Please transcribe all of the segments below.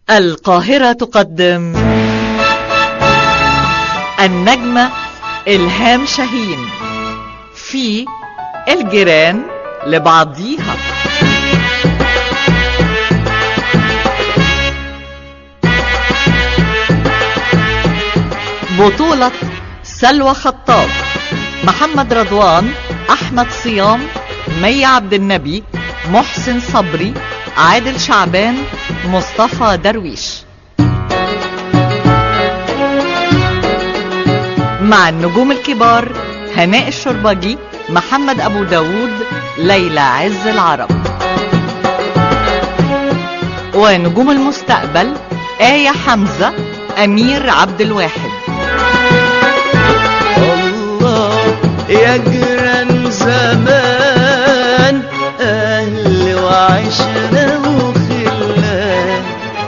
القاهرة تقدم النجمة إلهام شاهين في الجيران لبعضيها بطولة سلوى خطاب محمد رضوان أحمد صيام مي عبد النبي محسن صبري عادل شعبان مصطفى درويش مع النجوم الكبار هناء الشربجي محمد أبو داود ليلى عز العرب ونجوم المستقبل آية حمزة أمير عبد الواحد الله يا جيران زمان أهل وعشرة وخلان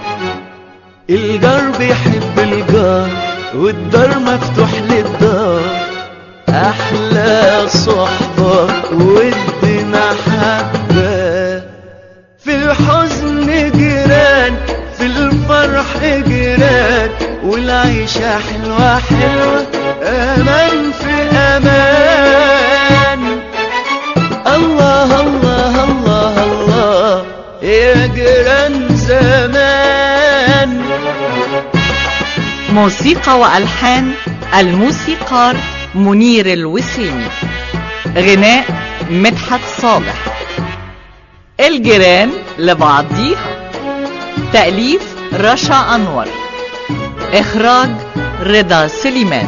الجار بيحب الجار والدار مفتوح للدار أحلى صحبة ود محبة في الحزن جيران في الفرح جيران والعيشة حلوة حلوة أمان في أمان الله الله الله الله يا جيران زمان موسيقى وألحان الموسيقار منير الوسيمي غناء مدحت صالح الجيران لبعضيها تأليف رشا أنور إخراج رضا سليمان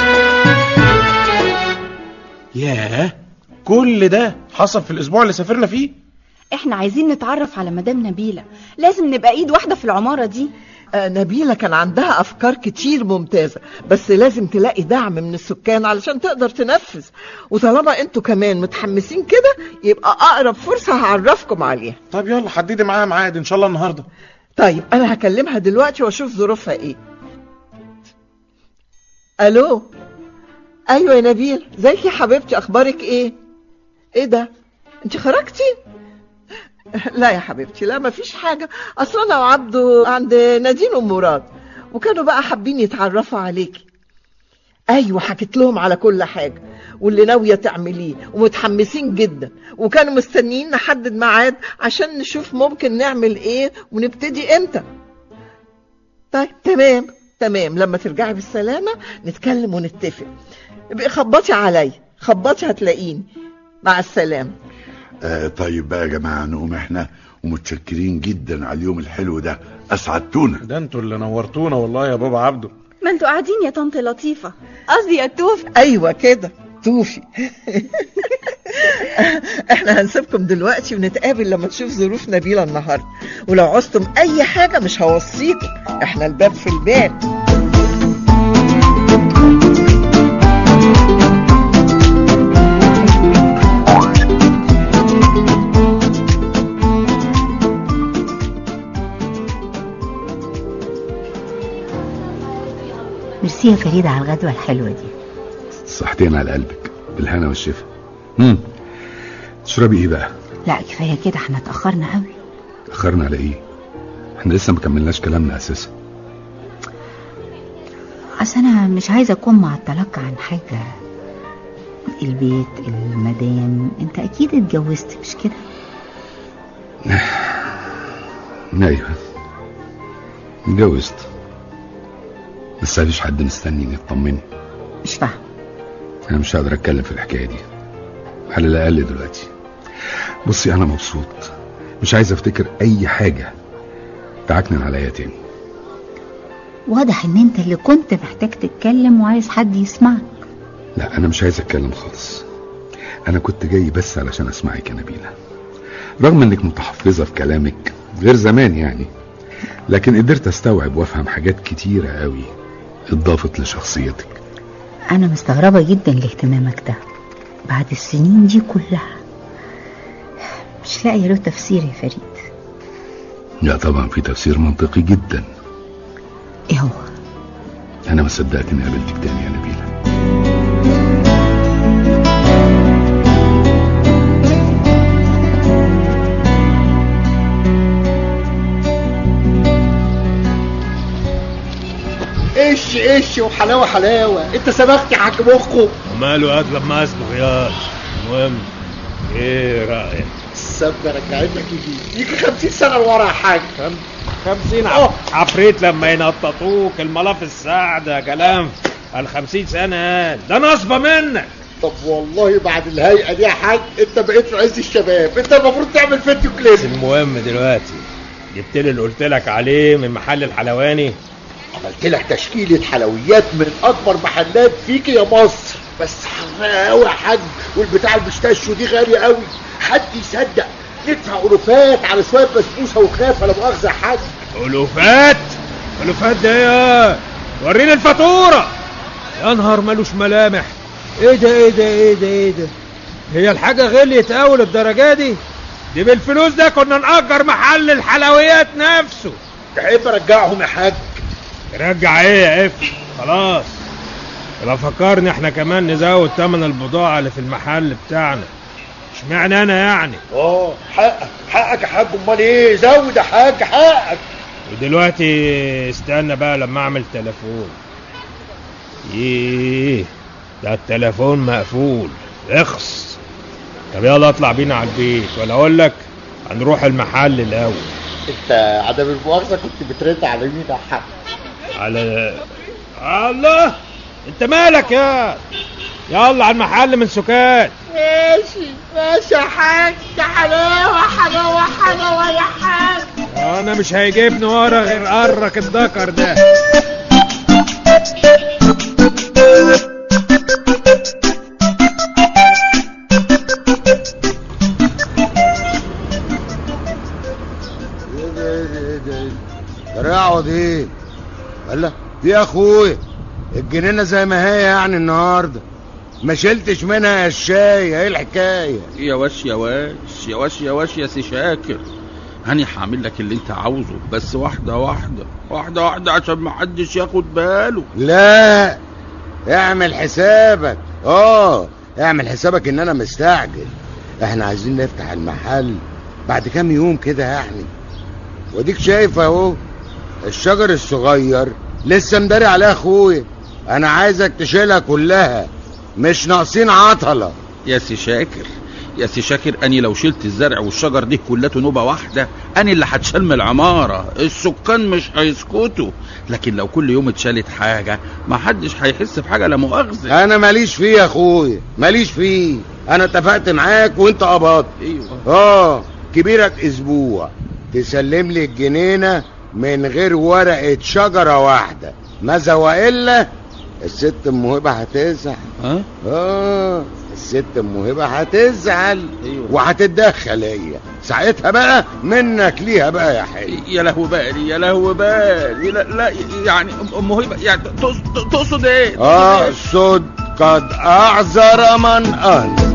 ياه كل ده حصل في الاسبوع اللي سافرنا فيه احنا عايزين نتعرف على مدام نبيلة لازم نبقى ايد واحدة في العمارة دي آه، نبيلة كان عندها أفكار كتير ممتازة بس لازم تلاقي دعم من السكان علشان تقدر تنفذ وطالما انتوا كمان متحمسين كده يبقى أقرب فرصة هعرفكم عليها طب يلا حددي معاها ميعاد ان شاء الله النهارده طيب أنا هكلمها دلوقتي وأشوف ظروفها إيه ألو أيوة يا نبيل ازيك يا حبيبتي أخبارك إيه إيه ده أنت خرجتي لا يا حبيبتي لا مفيش حاجة أصل أنا وعبده عند نادين ومراد وكانوا بقى حابين يتعرفوا عليكي أيوة حكيت لهم على كل حاجة واللي ناوية تعمليه ومتحمسين جدا وكانوا مستنيين نحدد ميعاد عشان نشوف ممكن نعمل إيه ونبتدي إمتى طيب تمام تمام لما ترجعي بالسلامة نتكلم ونتفق ابقي خبطي عليا خبطي هتلاقيني مع السلامة آه طيب بقى يا جماعة نقوم احنا ومتشكرين جدا على اليوم الحلو ده اسعدتونا ده انتوا اللي نورتونا والله يا بابا عبده ما انتوا قاعدين يا طنط لطيفة قصدي يا توف ايوه كده توفي احنا هنسيبكم دلوقتي ونتقابل لما تشوف ظروف نبيلة النهاردة ولو عوزتم اي حاجة مش هوصيكم احنا الباب في الباب ميرسي يا فريدة على الغدوة الحلوة دي صحتين على قلبك بالهنا والشفا امم تشربي ايه بقى لا كفاية كده احنا اتأخرنا قوي اخرنا على ايه احنا لسه ما كملناش كلامنا اساسا أصل أنا مش عايزة أكون معطلك عن حاجة البيت المدام أنت أكيد اتجوزت مش كده ايوه اتجوزت بس مفيش حد مستنيني يطمني مش فاهم انا مش هقدر اتكلم في الحكايه دي على الاقل دلوقتي بصي انا مبسوط مش عايز افتكر اي حاجه تعكنن عليا تاني واضح ان انت اللي كنت محتاج تتكلم وعايز حد يسمعك لا انا مش عايز اتكلم خالص انا كنت جاي بس علشان اسمعك يا نبيله رغم انك متحفظه في كلامك غير زمان يعني لكن قدرت استوعب وافهم حاجات كتيره قوي اضافت لشخصيتك انا مستغربة جدا لاهتمامك ده بعد السنين دي كلها مش لاقية له تفسير يا فريد لا طبعا في تفسير منطقي جدا ايه هو انا ما صدقت اني قابلتك تاني يا نبيله ايش ايش وحلاوه حلاوه انت سبقت يا حاج مخه وماله اغلب ما اسبق يا المهم ايه رايك السبه رجعت لك يجي يجي 50 سنه لورا يا حاج خم... خمسين أوه. عف... عفريت لما ينططوك الملاف السعدة كلام الخمسين سنة ده نصبة منك طب والله بعد الهيئه دي يا حاج انت بقيت في عز الشباب انت المفروض تعمل فيديو كليب بس المهم دلوقتي جبت لي اللي قلت لك عليه من محل الحلواني عملت لك تشكيله حلويات من اكبر محلات فيك يا مصر بس حراقه قوي يا حاج والبتاع البيستاشيو دي غاليه قوي حد يصدق ندفع الوفات على شويه بسبوسه وخنافه لا مؤاخذه يا حاج ألوفات ألوفات ده يا وريني الفاتورة يا نهار ملوش ملامح ايه ده ايه ده ايه ده ايه ده هي الحاجة غليت قوي للدرجة دي دي بالفلوس ده كنا نأجر محل الحلويات نفسه تحب ارجعهم يا حاج رجع ايه يا اف خلاص يبقى فكرني احنا كمان نزود تمن البضاعة اللي في المحل بتاعنا اشمعنى انا يعني اه حقك حقك يا حاج امال ايه زود يا حاج حقك ودلوقتي استنى بقى لما اعمل تليفون ايه ده التليفون مقفول اخص طب يلا اطلع بينا على البيت ولا اقول لك هنروح المحل الاول انت عدم المؤاخذه كنت بترد على مين يا حاج على الله انت مالك يا يلا على المحل من سكات ماشي ماشي يا حاج يا حلاوه حلاوه حلاوه يا حاج انا مش هيجيبني ورا غير قرك الذكر ده ايه ده ايه ده ايه ده ايه ده رقعوا دي ولا دي يا اخويا الجنينه زي ما هي يعني النهارده ما شلتش منها يا الشاي ايه الحكايه يا واش يا واش يا واش يا واش يا سي شاكر هاني هعمل لك اللي انت عاوزه بس واحدة واحدة واحدة واحدة عشان ما حدش ياخد باله لا اعمل حسابك اه اعمل حسابك ان انا مستعجل احنا عايزين نفتح المحل بعد كام يوم كده يعني وديك شايف اهو الشجر الصغير لسه مداري عليه اخويا انا عايزك تشيلها كلها مش ناقصين عطله يا سي شاكر يا سي شاكر اني لو شلت الزرع والشجر دي كلته نوبة واحدة اني اللي هتشال من العمارة السكان مش هيسكتوا لكن لو كل يوم اتشالت حاجة ما حدش هيحس بحاجة لا مؤاخذة انا ماليش فيه يا اخويا ماليش فيه انا اتفقت معاك وانت قبضت ايوه اه كبيرك اسبوع تسلم لي الجنينه من غير ورقه شجره واحده ماذا والا الست ام هبه هتزعل ها اه الست ام هبه هتزعل أيوة. وهتتدخل هي ساعتها بقى منك ليها بقى يا حلو يا لهو بالي يا لهو بالي لا, لا يعني ام هبه يعني تقصد- تقصد ايه؟ تقصد إيه؟ اقصد قد اعذر من انذر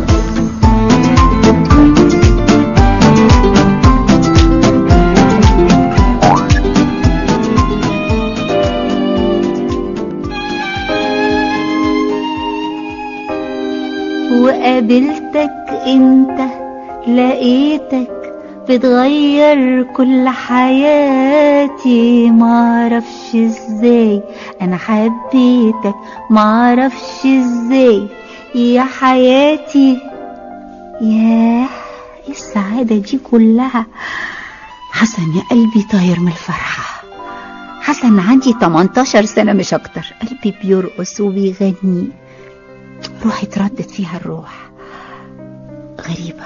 وقابلتك انت لقيتك بتغير كل حياتي معرفش ازاي انا حبيتك معرفش ازاي يا حياتي ياه إيه السعادة دي كلها حسن يا قلبي طاير من الفرحة حسن عندي 18 سنة مش أكتر قلبي بيرقص وبيغني روحي تردد فيها الروح غريبة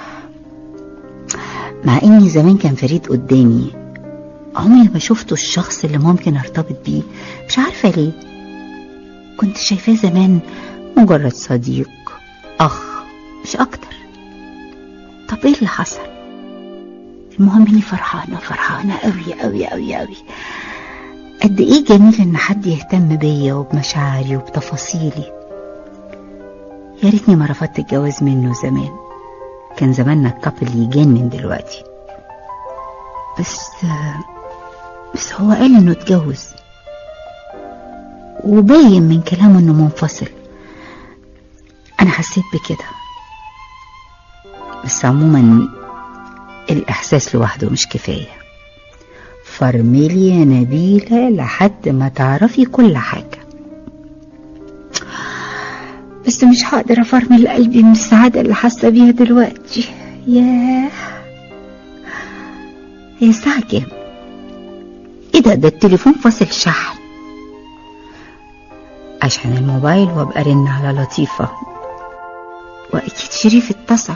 مع اني زمان كان فريد قدامي عمري ما شفته الشخص اللي ممكن ارتبط بيه مش عارفة ليه كنت شايفاه زمان مجرد صديق اخ مش اكتر طب ايه اللي حصل المهم اني فرحانة فرحانة قوي قوي قوي قوي قد ايه جميل ان حد يهتم بيا وبمشاعري وبتفاصيلي يا ريتني ما رفضت الجواز منه زمان كان زماننا الكابل يجنن دلوقتي بس بس هو قال انه اتجوز وباين من كلامه انه منفصل انا حسيت بكده بس عموما الاحساس لوحده مش كفايه فرملي يا نبيلة لحد ما تعرفي كل حاجة بس مش هقدر افرمل قلبي من السعادة اللي حاسة بيها دلوقتي ياه هي الساعة كام؟ ايه ده ده التليفون فاصل شحن عشان الموبايل وابقى رن على لطيفة واكيد شريف اتصل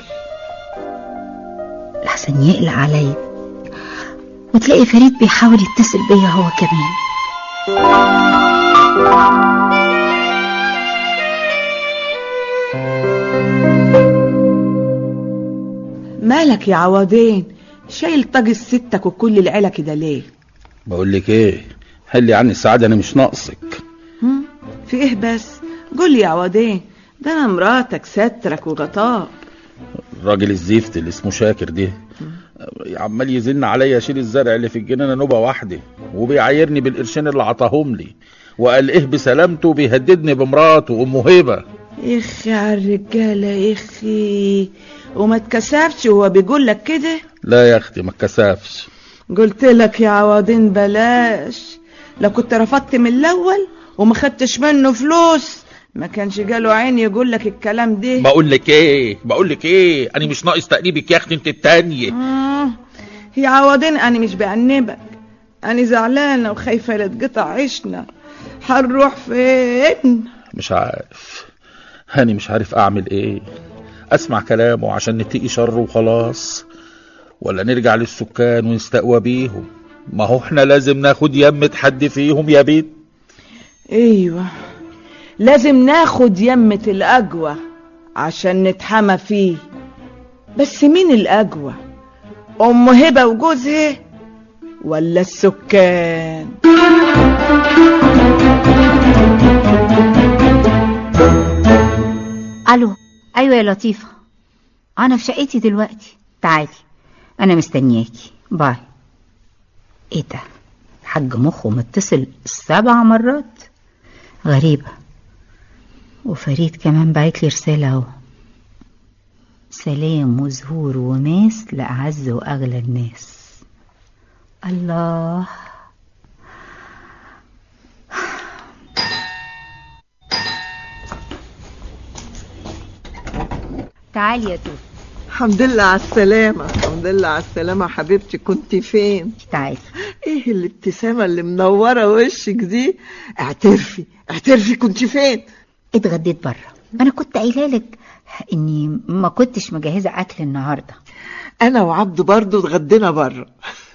لحسن يقلق عليا وتلاقي فريد بيحاول يتصل بيا هو كمان مالك يا عوضين شايل طاج ستك وكل العيلة كده ليه بقول لك ايه حلي عني السعاده انا مش ناقصك هم؟ في ايه بس قول لي يا عوضين ده انا مراتك سترك وغطاء الراجل الزفت اللي اسمه شاكر ده عمال يزن عليا اشيل الزرع اللي في الجنينه نوبه واحده وبيعايرني بالقرشين اللي عطاهم لي وقال ايه بسلامته بيهددني بمراته ام هبه اخي على الرجالة اخي وما اتكسفش وهو بيقول لك كده لا يا اختي ما اتكسفش قلت لك يا عوضين بلاش لو كنت رفضت من الاول وما خدتش منه فلوس ما كانش جاله عين يقول لك الكلام ده بقول لك ايه بقول لك ايه انا مش ناقص تقريبك يا اختي انت التانيه آه، يا عوضين انا مش بأنبك انا زعلانه وخايفه لا تقطع عيشنا هنروح فين مش عارف هاني مش عارف اعمل ايه اسمع كلامه عشان نتقي شره وخلاص ولا نرجع للسكان ونستقوى بيهم ما هو احنا لازم ناخد يمة حد فيهم يا بيت ايوه لازم ناخد يمة الأجوى عشان نتحمى فيه بس مين الأجوى أم هبة وجوزها ولا السكان الو ايوه يا لطيفة انا في شقتي دلوقتي تعالي انا مستنياكي باي ايه ده الحاج مخه متصل سبع مرات غريبة وفريد كمان بعت لي رسالة اهو سلام وزهور وماس لأعز وأغلى الناس الله تعالي يا توت الحمد لله على السلامة الحمد لله على السلامة حبيبتي كنت فين تعالي ايه الابتسامة اللي منورة وشك دي اعترفي اعترفي كنت فين اتغديت بره انا كنت قايله لك اني ما كنتش مجهزه اكل النهارده انا وعبد برضو اتغدينا بره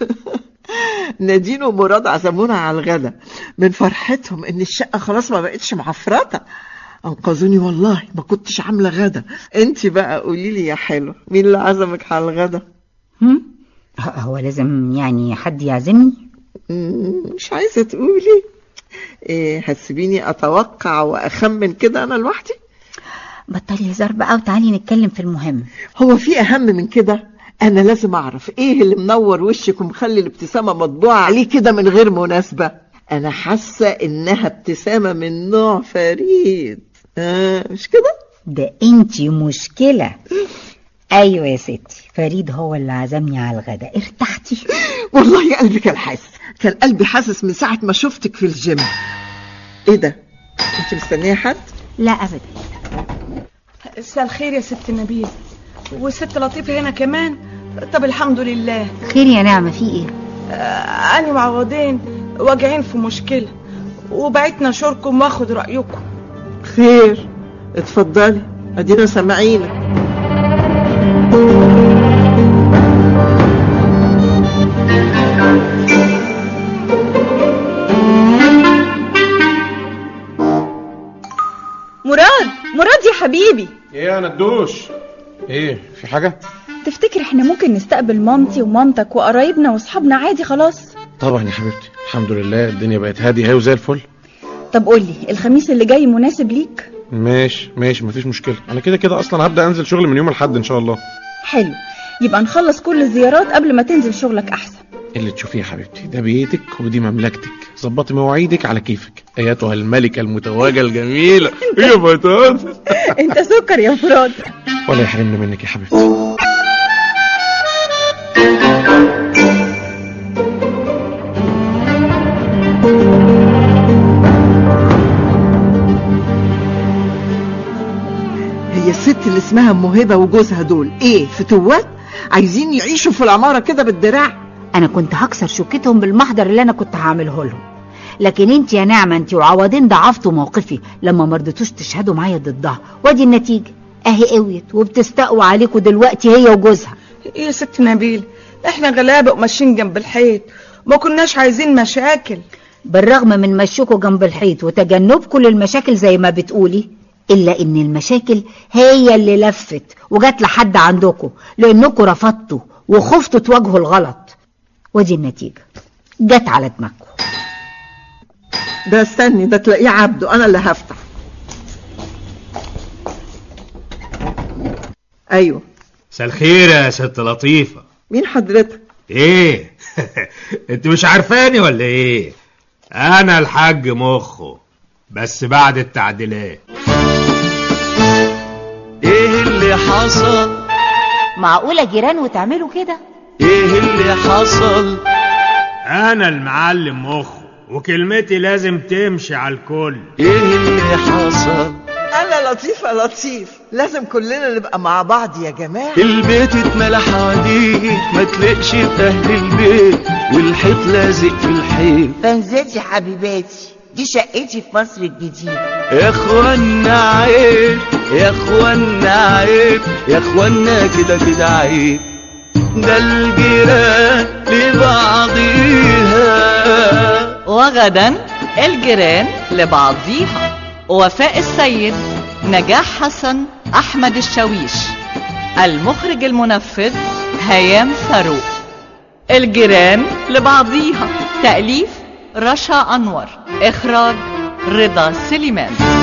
نادين ومراد عزمونا على الغدا من فرحتهم ان الشقة خلاص ما بقتش معفرطة انقذوني والله ما كنتش عاملة غدا انت بقى قولي لي يا حلو مين اللي عزمك على الغدا هم؟ هو لازم يعني حد يعزمني مم، مش عايزة تقولي إيه هتسيبيني اتوقع واخمن كده انا لوحدي بطلي هزار بقى وتعالي نتكلم في المهم هو في اهم من كده انا لازم اعرف ايه اللي منور وشك ومخلي الابتسامة مطبوعة عليه كده من غير مناسبة انا حاسة انها ابتسامة من نوع فريد آه مش كده ده انتي مشكله ايوه يا ستي فريد هو اللي عزمني على الغدا ارتحتي والله قلبي كان حاسس كان قلبي حاسس من ساعة ما شفتك في الجيم ايه ده انت مستنية حد لا ابدا مساء الخير يا ست نبيل والست لطيفة هنا كمان طب الحمد لله خير يا نعمه في ايه آه، أنا معوضين واجعين في مشكلة وبعتنا شوركم واخد رأيكم خير اتفضلي ادينا سامعينك مراد مراد يا حبيبي ايه يا ندوش ايه في حاجة تفتكر احنا ممكن نستقبل مامتي ومامتك وقرايبنا واصحابنا عادي خلاص طبعا يا حبيبتي الحمد لله الدنيا بقت هادية اهي وزي الفل طب قولي الخميس اللي جاي مناسب ليك ماشي ماشي مفيش مشكلة انا كده كده اصلا هبدأ انزل شغل من يوم الاحد ان شاء الله حلو يبقى نخلص كل الزيارات قبل ما تنزل شغلك احسن اللي تشوفيه يا حبيبتي ده بيتك ودي مملكتك ظبطي مواعيدك على كيفك ايتها الملكة المتوجة الجميلة يا بطاطس انت سكر يا مراد ولا يحرمني منك يا حبيبتي والست اللي اسمها موهبة وجوزها دول ايه فتوات عايزين يعيشوا في العمارة كده بالدراع انا كنت هكسر شوكتهم بالمحضر اللي انا كنت هعمله لهم لكن انت يا نعمة انت وعوضين ضعفتوا موقفي لما مرضتوش تشهدوا معايا ضدها وادي النتيجة اهي قويت وبتستقوى عليكم دلوقتي هي وجوزها ايه يا ست نبيل احنا غلابة وماشيين جنب الحيط ما كناش عايزين مشاكل بالرغم من مشيكوا جنب الحيط وتجنبكم للمشاكل زي ما بتقولي الا ان المشاكل هي اللي لفت وجت لحد عندكم لانكم رفضتوا وخفتوا تواجهوا الغلط ودي النتيجة جت على دماغكم ده استني ده تلاقيه عبده انا اللي هفتح ايوه مساء الخير يا ست لطيفة مين حضرتك ايه انت مش عارفاني ولا ايه انا الحاج مخه بس بعد التعديلات ايه اللي حصل معقولة جيران وتعملوا كده ايه اللي حصل انا المعلم مخه وكلمتي لازم تمشي على الكل ايه اللي حصل انا لطيفة لطيف لازم كلنا نبقى مع بعض يا جماعة البيت اتملى حواديت ما تلقش في اهل البيت والحيط لازق في الحيط فانزلتي حبيباتي دي شقتي في مصر الجديدة يا اخوانا عيب يا اخوانا عيب يا اخوانا كده كده عيب ده الجيران لبعضيها وغدا الجيران لبعضيها وفاء السيد نجاح حسن أحمد الشاويش المخرج المنفذ هيام فاروق الجيران لبعضيها تأليف رشا أنور إخراج رضا سليمان